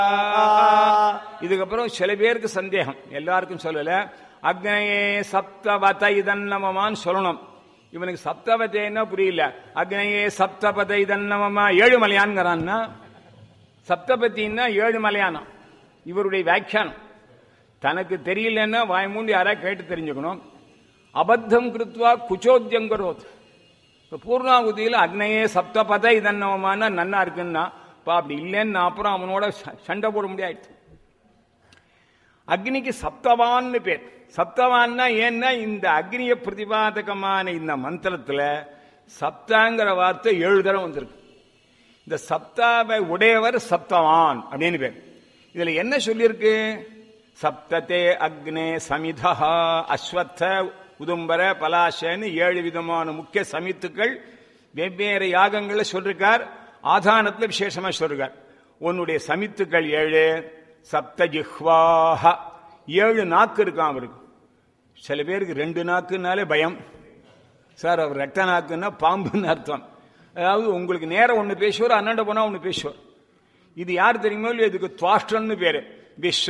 இதுக்கப்புறம் சில பேருக்கு சந்தேகம் எல்லாருக்கும் சொல்லல அக்னயே சப்தவத இதன்னமமான்னு சொல்லணும் இவனுக்கு சப்தவதைன்னா புரியல அக்னயே சப்தபத இதன்னமமா ஏழு மலையான்ங்கிறான்னா சப்தபத்தின்னா ஏழு மலையானம் இவருடைய வியாக்கியானம் தனக்கு தெரியலன்னா வாய் மூண்டு யாரா கேட்டு தெரிஞ்சுக்கணும் அபத்தம் கிருத்வா குச்சோத்தியங்கரோத் இப்போ பூர்ணாகுதியில் அக்னையே சப்தபத இதன்னவமான நன்னா இருக்குன்னா இப்போ அப்படி இல்லைன்னு அப்புறம் அவனோட ச- சண்டை போட முடியாது அக்னிக்கு சப்தவான்னு பேர் சப்தவான்னா ஏன்னா இந்த அக்னிய பிரதிபாதகமான இந்த மந்திரத்துல சப்தாங்கிற வார்த்தை ஏழு தடவை வந்திருக்கு இந்த சப்தாவை உடையவர் சப்தவான் அப்படின்னு பேர் இதுல என்ன சொல்லியிருக்கு சப்தத்தே அக்னே சமிதா அஸ்வத்த உதும்பர பலாசன்னு ஏழு விதமான முக்கிய சமித்துக்கள் வெவ்வேறு யாகங்களை சொல்லிருக்கார் ஆதானத்துல விசேஷமா சொல்றார் உன்னுடைய சமித்துக்கள் ஏழு சப்த ஜிஹ்வாஹ ஏழு நாக்கு இருக்கான் அவருக்கு சில பேருக்கு ரெண்டு நாக்குனாலே பயம் சார் அவர் ரெட்ட நாக்குன்னா பாம்புன்னு அர்த்தம் அதாவது உங்களுக்கு நேரம் ஒன்று பேசுவார் அண்ணாண்ட போனா ஒன்று பேசுவார் இது யார் தெரியுமோ இல்லையோ இதுக்கு துவாஷ்டன்னு பேரு விஸ்வ